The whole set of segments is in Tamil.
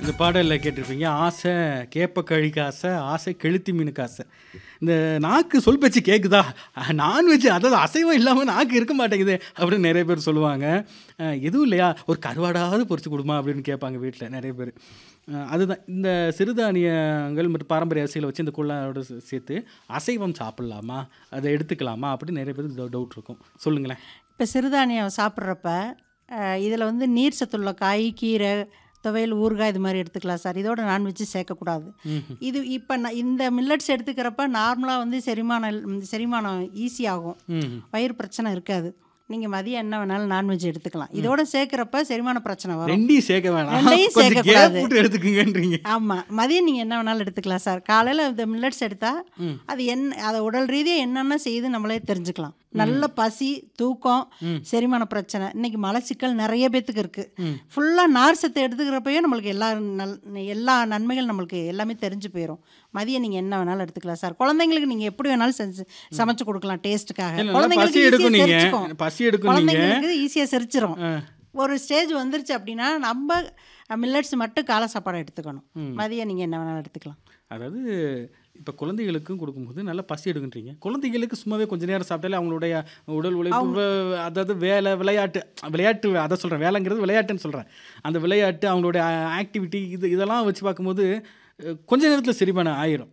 இந்த பாடலில் கேட்டிருப்பீங்க ஆசை கேப்ப கழிக்கு ஆசை ஆசை கெளுத்தி மீனுக்கு ஆசை இந்த நாக்கு சொல் பேச்சு கேட்குதா நான்வெஜ் அதாவது அசைவம் இல்லாமல் நாக்கு இருக்க மாட்டேங்குது அப்படின்னு நிறைய பேர் சொல்லுவாங்க அஹ், எதுவும் இல்லையா ஒரு கருவாடாவது பொரிச்சு கொடுமா அப்படின்னு கேட்பாங்க வீட்டில் நிறைய பேர் அஹ், அதுதான் இந்த சிறுதானியங்கள் மற்றும் பாரம்பரிய அரிசிகளை வச்சு இந்த குள்ளாரோட சே- சேர்த்து அசைவம் சாப்பிட்லாமா அதை எடுத்துக்கலாமா அப்படின்னு நிறைய பேருக்கு டவுட் இருக்கும் சொல்லுங்களேன் இப்போ சிறுதானியம் சாப்பிட்றப்ப இதில் வந்து நீர் சத்துள்ள காய் கீரை துவையல் ஊறுகாய் இது மாதிரி எடுத்துக்கலாம் சார் இதோட நான்வெஜ் சேர்க்கக்கூடாது இது இப்போ நான் இந்த மில்லட்ஸ் எடுத்துக்கிறப்ப நார்மலாக வந்து செரிமானம் செரிமானம் ஈஸியாகும் ம் வயிறு பிரச்சனை இருக்காது நீங்கள் மதியம் என்ன வேணாலும் நான்வெஜ் எடுத்துக்கலாம் இதோட சேர்க்குறப்ப செரிமான பிரச்சனை வரும் ரெண்டையும் சேர்க்க வேணாம் ரெண்டையும் கொஞ்சம் கேப் சேர்க்கக்கூடாது. விட்டு எடுத்துக்குங்கன்றீங்க ஆமாம் மதியம் நீங்கள் என்ன வேணாலும் எடுத்துக்கலாம் சார் காலையில் இந்த மில்லட்ஸ் எடுத்தால் அது என்ன அதை உடல் ரீதியாக என்னென்ன செய்யுது நம்மளே தெரிஞ்சுக்கலாம் நல்ல பசி தூக்கம் செரிமான பிரச்சனை இன்னைக்கு மலச்சிக்கல் நிறைய பேத்துக்கு இருக்குது ஃபுல்லாக நார் சத்து எடுத்துக்கிறப்பயே நம்மளுக்கு எல்லா நல் எல்லா நன்மைகள் நம்மளுக்கு எல்லாமே தெரிஞ்சு போயிடும் மதியம் நீங்கள் என்ன வேணாலும் எடுத்துக்கலாம் சார் குழந்தைங்களுக்கு நீங்கள் எப்படி வேணாலும் செஞ்சு சமைச்சு கொடுக்கலாம் டேஸ்ட்டுக்காக இல்ல, நல்லா பசி எடுக்கும் நீங்க பசி எடுக்கும் நீங்க குழந்தைங்களுக்கு ஈஸியாக செரிச்சிரும் ஒரு ஸ்டேஜ் வந்துருச்சு அப்படின்னா நம்ம மில்லட்ஸ் மட்டும் காலை சாப்பாடு எடுத்துக்கணும் மதியம் நீங்கள் என்ன வேணாலும் எடுத்துக்கலாம் அதாவது இப்போ குழந்தைகளுக்கும் கொடுக்கும்போது நல்லா பசி எடுக்குன்றீங்க குழந்தைகளுக்கு சும்மாவே கொஞ்ச நேரம் சாப்பிட்டாலே அவங்களுடைய உடல் உழைப்பு வே- அதாவது வேலை விளையாட்டு விளையாட்டு அதை சொல்கிறேன் வேலைங்கிறது விளையாட்டுன்னு சொல்கிறேன் அந்த விளையாட்டு அவங்களுடைய ஆக்டிவிட்டி இது இதெல்லாம் வச்சு பார்க்கும்போது அஹ், கொஞ்ச நேரத்தில் செரிமானம் ஆயிரும்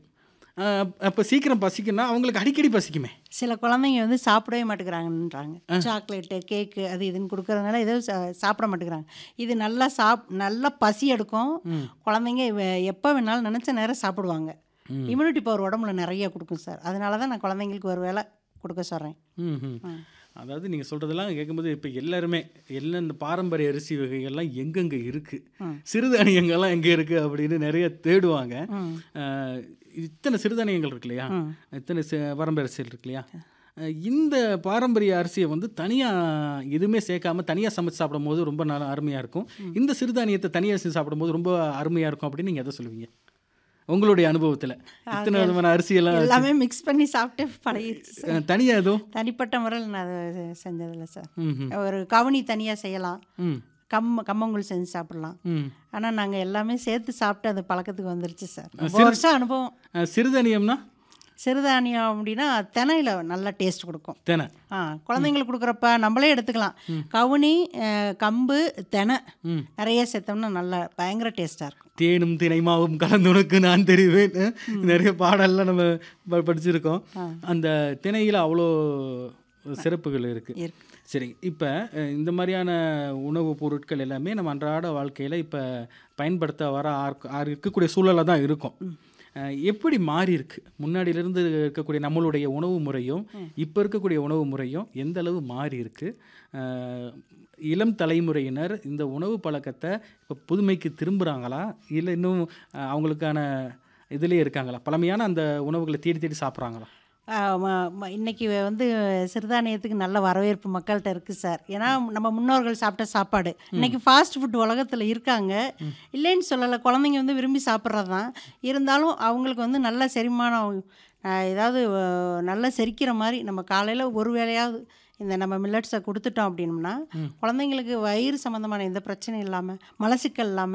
அப்போ சீக்கிரம் பசிக்குன்னா அவங்களுக்கு அடிக்கடி பசிக்குமே சில குழந்தைங்க வந்து சாப்பிடவே மாட்டேங்கிறாங்கன்றாங்க சாக்லேட்டு கேக்கு அது இதுன்னு கொடுக்கறதுனால ஏதோ சா- சாப்பிட மாட்டேங்கிறாங்க இது நல்லா சாப் நல்லா பசி எடுக்கும் குழந்தைங்க வ- எப்போ வேணாலும் நினச்ச நேரம் சாப்பிடுவாங்க இம்யூனிட்டி பவர் உடம்புல நிறைய கொடுக்கும் சார் அதனால தான் நான் குழந்தைங்களுக்கு ஒரு வேளை கொடுக்க சொல்கிறேன் ம்ஹும். அதாவது நீங்கள் சொல்கிறதெல்லாம் கேட்கும்போது இப்போ எல்லாருமே எல்லாம் இந்த பாரம்பரிய அரிசி வகைகள்லாம் எங்கெங்கே இருக்குது சிறுதானியங்கள்லாம் எங்கே இருக்குது அப்படின்னு நிறைய தேடுவாங்க அஹ், இத்தனை சிறுதானியங்கள் இருக்கு இல்லையா இத்தனை சி- பாரம்பரிய அரிசிகள் இருக்கு இல்லையா அஹ், இந்த பாரம்பரிய அரிசியை வந்து தனியாக எதுவுமே சேர்க்காம தனியாக சமைச்சு சாப்பிடும்போது ரொம்ப நல்லா அருமையாக இருக்கும் இந்த சிறுதானியத்தை தனியாக செஞ்சு சாப்பிடும்போது ரொம்ப அருமையாக இருக்கும் அப்படின்னு நீங்கள் எதை சொல்லுவீங்க உங்களுடைய அனுபவத்தில் இத்தனை விதமான அரிசியெல்லாம் எல்லாமே மிக்ஸ் பண்ணி சாப்பிட்டு பழகிடுச்சு சார் தனியாக எதுவும் தனிப்பட்ட முறையில் நான் அதை செஞ்சதில்லை சார் ம்ஹும். ஒரு கவுனி தனியாக செய்யலாம் ம் கம் கம்மங்கூழ் செஞ்சு சாப்பிடலாம் ம் ஆனால் நாங்கள் எல்லாமே சேர்த்து சாப்பிட்டு அந்த பழக்கத்துக்கு வந்துருச்சு சார் ரொம்ப வருஷம் அனுபவம் அஹ் சிறுதானியம்னா சிறுதானியம் அப்படின்னா தினையில நல்ல டேஸ்ட் கொடுக்கும் தேனை ஆ குழந்தைங்களுக்கு கொடுக்குறப்ப நம்மளே எடுத்துக்கலாம் கவுனி அஹ், கம்பு தெனை நிறைய சேர்த்தோம்னா நல்ல பயங்கர டேஸ்ட்டாக இருக்கும் தேனும் தினைமாவும் கலந்து உனக்கு நான் தெரிவேன் அஹ் நிறைய பாடல்லாம் நம்ம ப- படிச்சிருக்கோம் அந்த திணையில் அவ்வளோ சிறப்புகள் இருக்கு இருக்கு. சரி இப்போ இந்த மாதிரியான உணவுப் பொருட்கள் எல்லாமே நம்ம அன்றாட வாழ்க்கையில் இப்போ பயன்படுத்த வர ஆர்க்க- ஆர் இருக்கக்கூடிய சூழலாக தான் இருக்கும் அஹ் எப்படி மாறி இருக்கு முன்னாடியிலிருந்து இருக்கக்கூடிய நம்மளுடைய உணவு முறையும் இப்போ இருக்கக்கூடிய உணவு முறையும் எந்த அளவு மாறி இருக்கு அஹ் இளம் தலைமுறையினர் இந்த உணவு பழக்கத்தை இப்போ புதுமைக்கு திரும்புகிறாங்களா இல்லை இன்னும் அஹ், அவங்களுக்கான இதுலேயே இருக்காங்களா பழமையான அந்த உணவுகளை தேடி தேடி சாப்பிட்றாங்களா ஆ, ம- ம- இன்னைக்கு வந்து சிறுதானியத்துக்கு நல்ல வரவேற்பு மக்கள்கிட்ட இருக்குது சார் ஏன்னா நம்ம முன்னோர்கள் சாப்பிட்ட சாப்பாடு இன்னைக்கு ஃபாஸ்ட் ஃபுட் உலகத்தில் இருக்காங்க இல்லைன்னு சொல்லலை குழந்தைங்க வந்து விரும்பி சாப்பிட்றது தான் இருந்தாலும் அவங்களுக்கு வந்து நல்ல செரிமானம் ஆ, ஏதாவது ஆ, நல்லா செரிக்கிற மாதிரி நம்ம காலையில் ஒரு வேளையாவது இந்த நம்ம மில்லட்ஸை கொடுத்துட்டோம் அப்படின்னம்னா குழந்தைங்களுக்கு வயிறு சம்மந்தமான எந்த பிரச்சனையும் இல்லாமல் மலச்சிக்கல் இல்லாமல்